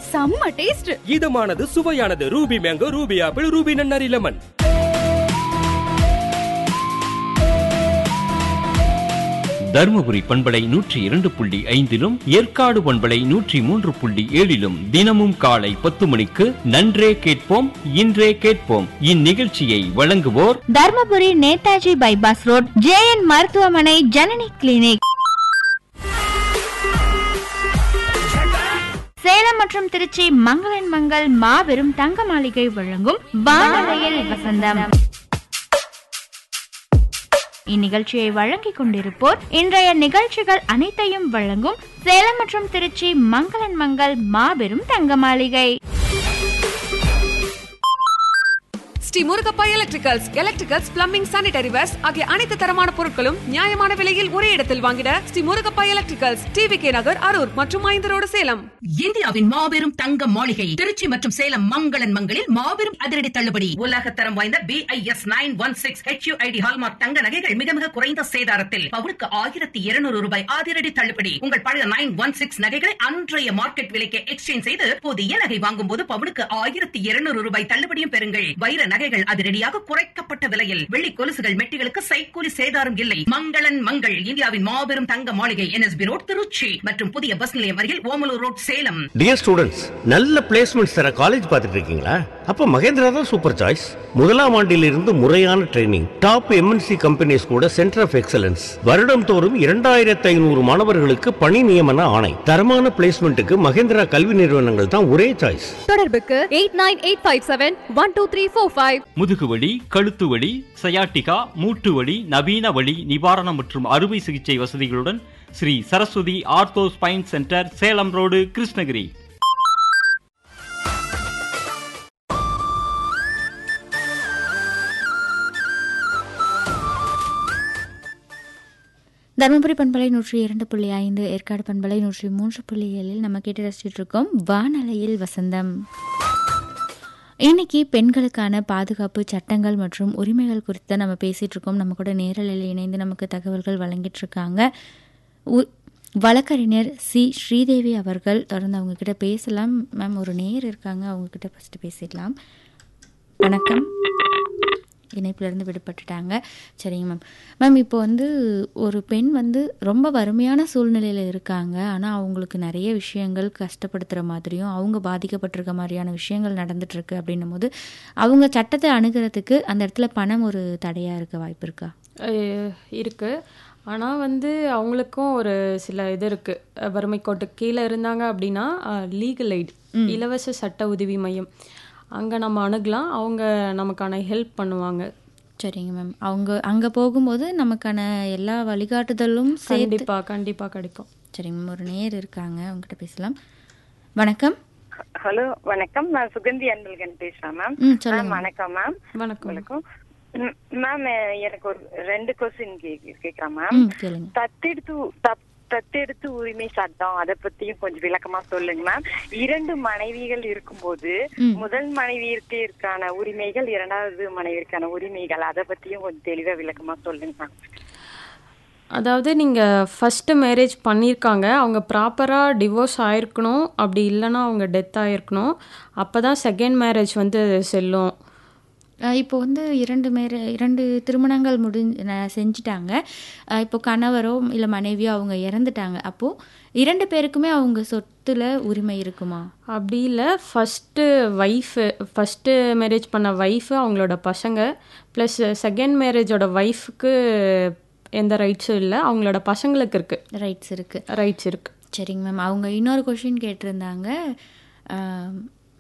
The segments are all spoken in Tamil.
செம்ம டேஸ்ட் இதமானது சுவையானது Ruby mango Ruby apple Ruby நன்னாரி லெமன் தருமபுரி பண்பலை நூற்றி இரண்டு புள்ளி ஐந்திலும் ஏற்காடு பண்பலை நூற்றி மூன்று புள்ளி ஏழிலும் தினமும் காலை பத்து மணிக்கு நன்றே கேட்போம் இன்றே கேட்போம் இந்நிகழ்ச்சியை வழங்குவோர் Dharmapuri Netaji bypass road JN மருத்துவமனை ஜனனி கிளினிக் சேலம் மற்றும் திருச்சி மங்களன் மங்கள் மாபெரும் தங்க மாளிகை வழங்கும் வானலையில் வசந்தம் இந்நிகழ்ச்சியை வழங்கிக் கொண்டிருப்போர் இன்றைய நிகழ்ச்சிகள் அனைத்தையும் வழங்கும் சேலம் மற்றும் திருச்சி மங்களன் மங்கள் மாபெரும் தங்க மாளிகை Sri Murugappa electricals electricals plumbing sanitary wares ஆகிய அனைத்து தரமான பொருட்களும் நியாயமான விலையில் ஒரே இடத்தில் வாங்கிட Sri Murugappa electricals TV K Nagar Harur மற்றும் ஐந்து ரோடு சேலம் இந்தியாவின் மாபெரும் தங்க மாளிகை திருச்சி மற்றும் சேலம் மங்களன் மங்களில் மாபெரும் அதிரடி தள்ளுபடி உலக தரம் வாய்ந்த B I S nine one six HUID hallmark தங்க நகைகள் மிக மிக குறைந்த சேதாரத்தில் பவுனுக்கு ஆயிரத்தி இருநூறு ரூபாய் அதிரடி தள்ளுபடி உங்கள் பழைய நைன் ஒன் சிக்ஸ் நகைகளை அன்றைய மார்க்கெட் விலைக்கு எக்ஸ்சேஞ்ச் செய்து புதிய நகை வாங்கும் போது பவுனுக்கு ஆயிரத்தி இருநூறு ரூபாய் தள்ளுபடியும் பெறுங்கள் வைர நகைகள் அதிரடியாக குறைக்கப்பட்ட விலையில் வெள்ளி கொலுசுகள் மெட்டிகளுக்கு சைக்கூலி சேதாரம் இல்லை மங்களன் மங்கள் இந்தியாவின் மாபெரும் தங்க மாளிகை என்எஸ்பி ரோட் திருச்சி மற்றும் புதிய பஸ் நிலையம் அருகில் Omalur road Salem dear students நல்ல பிளேஸ்மெண்ட்ஸ் தர காலேஜ் பார்த்துட்டு இருக்கீங்களா அப்ப மகேந்திரா தான் சூப்பர் சாய்ஸ் முதலாம் ஆண்டிலிருந்து முறையான ட்ரைனிங் டாப் எம்என்சி கம்பெனிஸ் கூட சென்டர் ஆஃப் எக்ஸலன்ஸ் வருடம் தோறும் இரண்டாயிரத்தி ஐநூறு மாணவர்களுக்கு பணி நியமன ஆணை தரமான பிளேஸ்மெண்ட்டுக்கு மகேந்திரா கல்வி நிறுவனங்கள் தான் ஒரே சாய்ஸ் தொடர்புக்கு eight nine eight five seven one two three four five முதுகுவலி கழுத்து வலி சயாட்டிகா மூட்டு வலி நவீன வலி நிவாரணம் மற்றும் அறுவை சிகிச்சை வசதிகளுடன் Sri Saraswati ortho spine centre Salem road Krishnagiri Dharmapuri பண்பலை நூற்றி இரண்டு புள்ளி ஐந்து ஏற்காடு பண்பலை நூற்றி மூன்று புள்ளி ஏழில் நம்ம கேட்டு ரசிச்சுட்டு இருக்கோம் வானலையில் வசந்தம் இன்னைக்கு பெண்களுக்கான பாதுகாப்பு சட்டங்கள் மற்றும் உரிமைகள் குறித்து நம்ம பேசிட்டு இருக்கோம் நம்ம கூட நேரலையில் இணைந்து நமக்கு தகவல்கள் வழங்கிட்டு இருக்காங்க உ- வழக்கறிஞர் சி ஸ்ரீதேவி அவர்கள் தொடர்ந்து அவங்க கிட்ட பேசலாம் மேம் ஒரு நேர் இருக்காங்க அவங்க கிட்ட ஃபர்ஸ்ட் பேசிடலாம் வணக்கம் இணைப்பிலிருந்து விடுபட்டுட்டாங்க சரிங்க மேம் மேம் இப்போ வந்து ஒரு பெண் வந்து ரொம்ப வறுமையான சூழ்நிலையில் இருக்காங்க ஆனால் அவங்களுக்கு நிறைய விஷயங்கள் கஷ்டப்படுத்துகிற மாதிரியும் அவங்க பாதிக்கப்பட்டிருக்க மாதிரியான விஷயங்கள் நடந்துட்டுருக்கு அப்படின்னும் போது அவங்க சட்டத்தை அணுகிறதுக்கு அந்த இடத்துல பணம் ஒரு தடையாக இருக்க வாய்ப்பு இருக்கா அஹ் இருக்கு ஆனால் வந்து அவங்களுக்கும் ஒரு சில இது இருக்கு அஹ் வறுமை கோட்டுக்கு கீழே இருந்தாங்க அப்படின்னா லீகல் எய்ட் இலவச சட்ட உதவி மையம் அங்கே நம்ம அணுகலாம் அவங்க நமக்கான ஹெல்ப் பண்ணுவாங்க சரிங்க மேம் அவங்க அங்கே போகும்போது நமக்கான எல்லா வழிகாட்டுதலும் சேர்த்து கண்டிப்பாக கண்டிப்பாக கிடைக்கும் சரிங்க மேம் ஒரு நேர் இருக்காங்க அவங்ககிட்ட பேசலாம் வணக்கம் ஹலோ வணக்கம் நான் சுகந்தி அன்பல்கன் பேசுறேன் மேம் ம் மேம் சொல்லுங்க வணக்கம் மேம் வணக்கம் வணக்கம் ம், மேம் எனக்கு ஒரு ரெண்டு கொஸ்டின் கேக்குறேன் மேம் ம் கேளுங்க தத்தெடுத்து தப்- தத்தெடுத்து உரிமை சட்டம் அத பத்தியும் கொஞ்சம் விளக்கமா சொல்லுங்க மேம் இரண்டு மனைவிகள் இருக்கும்போது ம். முதல் மனைவியிற்கு இருக்கான உரிமைகள் இரண்டாவது மனைவிற்கான உரிமைகள் அத பத்தியும் கொஞ்சம் தெளிவா விளக்கமா சொல்லுங்க மேம் அதாவது நீங்கள் ஃபஸ்ட்டு மேரேஜ் பண்ணியிருக்காங்க அவங்க ப்ராப்பராக டிவோர்ஸ் ஆயிருக்கணும் அப்படி இல்லைன்னா அவங்க டெத் ஆயிருக்கணும் அப்போ தான் செகண்ட் மேரேஜ் வந்து செல்லும் அஹ் இப்போ வந்து இரண்டு மேர இரண்டு திருமணங்கள் முடிஞ்சு ந- செஞ்சுட்டாங்க அஹ் இப்போ கணவரோ இல்லை மனைவியோ அவங்க இறந்துட்டாங்க அப்போது இரண்டு பேருக்குமே அவங்க சொத்துல உரிமை இருக்குமா அப்படி இல்லை ஃபஸ்ட்டு ஒய்ஃபு ஃபஸ்ட்டு மேரேஜ் பண்ண ஒய்ஃபு அவங்களோட பசங்க ப்ளஸ் செகண்ட் மேரேஜோட ஒய்ஃபுக்கு எந்த ரைட்ஸும் இல்லை அவங்களோட பசங்களுக்கு இருக்குது ரைட்ஸ் இருக்குது ரைட்ஸ் இருக்குது சரிங்க மேம் அவங்க இன்னொரு கொஷின் கேட்டிருந்தாங்க ஆம்,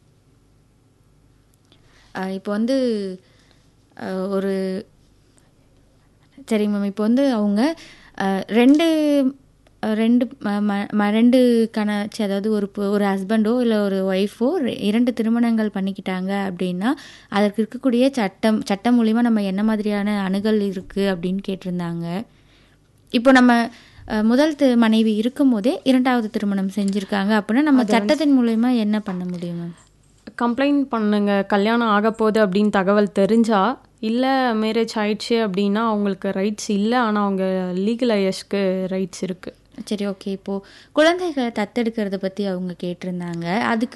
அஹ் இப்போ வந்து அஹ், ஒரு சரிங்க மேம் இப்போ வந்து அவங்க அஹ், ரெண்டு அஹ், ரெண்டு ம- ம- ம- ரெண்டு கணாச்சு அதாவது ஒரு பு- ஒரு ஹஸ்பண்டோ இல்லை ஒரு ஒய்ஃபோ இரண்டு திருமணங்கள் பண்ணிக்கிட்டாங்க அப்படின்னா அதற்கு இருக்கக்கூடிய சட்டம் சட்டம் மூலிமா நம்ம என்ன மாதிரியான அணுகல் இருக்குது அப்படின்னு கேட்டிருந்தாங்க இப்போ நம்ம அஹ், முதல் தி- மனைவி இருக்கும்போதே இரண்டாவது திருமணம் செஞ்சுருக்காங்க அப்படின்னா நம்ம சட்டத்தின் மூலயமா என்ன பண்ண முடியும் மேம் கம்ப்ளைண்ட் பண்ணுங்க கல்யாணம் ஆக போகுது அப்படின்னு தகவல் தெரிஞ்சா இல்லை மேரேஜ் ஆயிடுச்சு அப்படின்னா அவங்களுக்கு ரைட்ஸ் இல்லை ஆனால் அவங்க லீகல் ஐஎஸ்க்கு ரைட்ஸ் இருக்குது சரி ஓகே இப்போது குழந்தைகளை தத்தெடுக்கிறத பற்றி அவங்க கேட்டிருந்தாங்க அதுக்கு